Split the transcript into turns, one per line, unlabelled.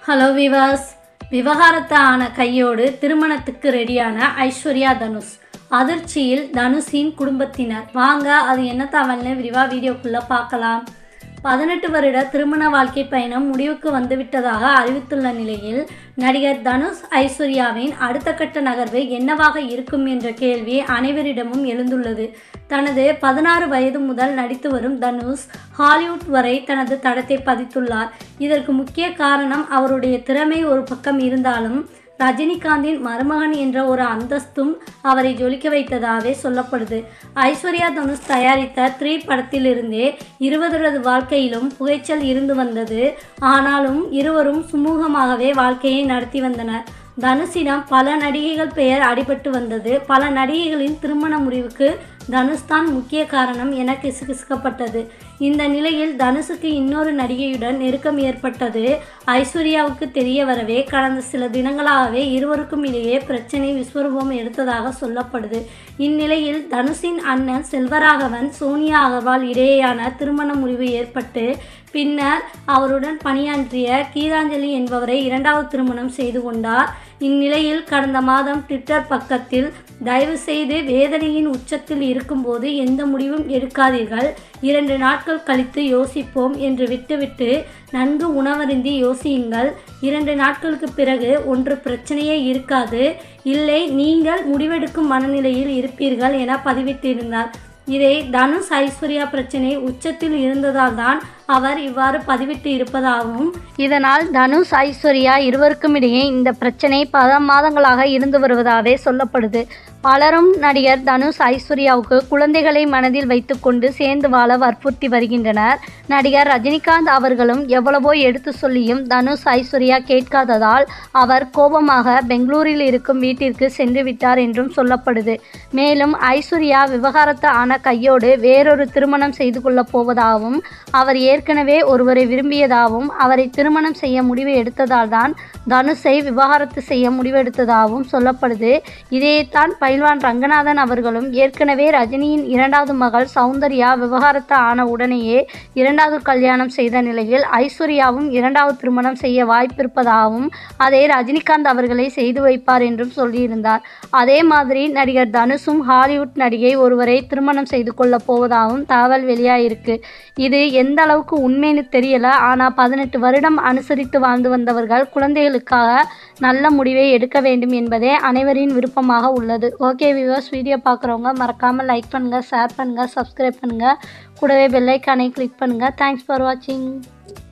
hello விவாஸ் விவகாரத்தை ஆன கையோடு திருமணத்துக்கு ரெடியான ஐஸ்வர்யா தனுஷ் அதிர்ச்சியில் தனுஷின் குடும்பத்தினர் வாங்க அது என்ன தவல்னு விரிவாக வீடியோக்குள்ளே பார்க்கலாம் பதினெட்டு வருட திருமண வாழ்க்கை பயணம் முடிவுக்கு வந்துவிட்டதாக அறிவித்துள்ள நிலையில் நடிகர் தனுஷ் ஐஸ்வர்யாவின் அடுத்த கட்ட நகர்வு என்னவாக இருக்கும் என்ற கேள்வி அனைவரிடமும் எழுந்துள்ளது தனது பதினாறு வயது முதல் நடித்து வரும் தனுஷ் ஹாலிவுட் வரை தனது தடத்தை பதித்துள்ளார் இதற்கு முக்கிய காரணம் அவருடைய திறமை ஒரு பக்கம் இருந்தாலும் ரஜினிகாந்தின் மருமகன் என்ற ஒரு அந்தஸ்தும் அவரை ஜொலிக்க வைத்ததாகவே சொல்லப்படுது ஐஸ்வர்யா தனுஷ் தயாரித்த த்ரீ படத்திலிருந்தே இருவரது வாழ்க்கையிலும் புகைச்சல் இருந்து வந்தது ஆனாலும் இருவரும் சுமூகமாகவே வாழ்க்கையை நடத்தி வந்தனர் தனுஷிடம் பல நடிகைகள் பெயர் அடிபட்டு வந்தது பல நடிகைகளின் திருமண முறிவுக்கு தனுஷ் தான் முக்கிய காரணம் என கிசுகிசுக்கப்பட்டது இந்த நிலையில் தனுஷுக்கு இன்னொரு நடிகையுடன் நெருக்கம் ஏற்பட்டது ஐஸ்வர்யாவுக்கு தெரிய வரவே கடந்த சில தினங்களாகவே இருவருக்கும் இடையே பிரச்சனை விஸ்வரூபம் எடுத்ததாக சொல்லப்படுது இந்நிலையில் தனுஷின் அண்ணன் செல்வராகவன் சோனியா அகர்வால் இடையேயான திருமண முறிவு ஏற்பட்டு பின்னர் அவருடன் பணியாற்றிய கீதாஞ்சலி என்பவரை இரண்டாவது திருமணம் செய்து கொண்டார் இந்நிலையில் கடந்த மாதம் ட்விட்டர் பக்கத்தில் தயவு செய்து வேதனையின் உச்சத்தில் இருக்கும்போது எந்த முடிவும் எடுக்காதீர்கள் இரண்டு நாட்கள் கழித்து யோசிப்போம் என்று விட்டுவிட்டு நன்கு உணவருந்தி யோசியுங்கள் இரண்டு நாட்களுக்கு பிறகு ஒன்று பிரச்சனையே இருக்காது இல்லை நீங்கள் முடிவெடுக்கும் மனநிலையில் இருப்பீர்கள் என பதிவிட்டிருந்தார் இதை தனுஷ் ஐஸ்வர்யா பிரச்சனை உச்சத்தில் இருந்ததால் தான் அவர் இவ்வாறு பதிவிட்டு இருப்பதாகவும் இதனால் தனுஷ் ஐஸ்வர்யா இருவருக்கும் இடையே இந்த பிரச்சனை பல மாதங்களாக இருந்து வருவதாகவே சொல்லப்படுது பலரும் நடிகர் தனுஷ் ஐஸ்வர்யாவுக்கு குழந்தைகளை மனதில் வைத்துக்கொண்டு சேர்ந்து வாழ வற்புறுத்தி வருகின்றனர் நடிகர் ரஜினிகாந்த் அவர்களும் எவ்வளவோ எடுத்து சொல்லியும் தனுஷ் ஐஸ்வர்யா கேட்காததால் அவர் கோபமாக பெங்களூரில் இருக்கும் வீட்டிற்கு சென்று விட்டார் என்றும் சொல்லப்படுது மேலும் ஐஸ்வர்யா விவகாரத்து ஆன கையோடு வேறொரு திருமணம் செய்து கொள்ளப் போவதாகவும் அவர் ஏற்கனவே ஒருவரை விரும்பியதாகவும் அவரை திருமணம் செய்ய முடிவு எடுத்ததால் தான் தனுஷை விவாகரத்து செய்ய முடிவெடுத்ததாகவும் சொல்லப்படுது இதைத்தான் பயில்வான் ரங்கநாதன் அவர்களும் ஏற்கனவே ரஜினியின் இரண்டாவது மகள் சௌந்தர்யா விவகாரத்து ஆன உடனேயே இரண்டாவது கல்யாணம் செய்த நிலையில் ஐஸ்வர்யாவும் இரண்டாவது திருமணம் செய்ய வாய்ப்பிருப்பதாகவும் அதை ரஜினிகாந்த் அவர்களை செய்து வைப்பார் என்றும் சொல்லியிருந்தார் அதே மாதிரி நடிகர் தனுஷும் ஹாலிவுட் நடிகை ஒருவரை திருமணம் செய்து கொள்ளப் போவதாகவும் தகவல் வெளியாயிருக்கு இது எந்த அளவுக்கு உண்மைன்னு தெரியல ஆனால் பதினெட்டு வருடம் அனுசரித்து வாழ்ந்து வந்தவர்கள் குழந்தைகளுக்காக நல்ல முடிவை எடுக்க வேண்டும் என்பதே அனைவரின் விருப்பமாக உள்ளது ஓகே வியூவர்ஸ் வீடியோ பார்க்குறவங்க மறக்காமல் லைக் பண்ணுங்கள் ஷேர் பண்ணுங்கள் சப்ஸ்கிரைப் பண்ணுங்கள் கூடவே பெல்லைக்கானை கிளிக் பண்ணுங்கள் தேங்க்ஸ் ஃபார் வாட்சிங்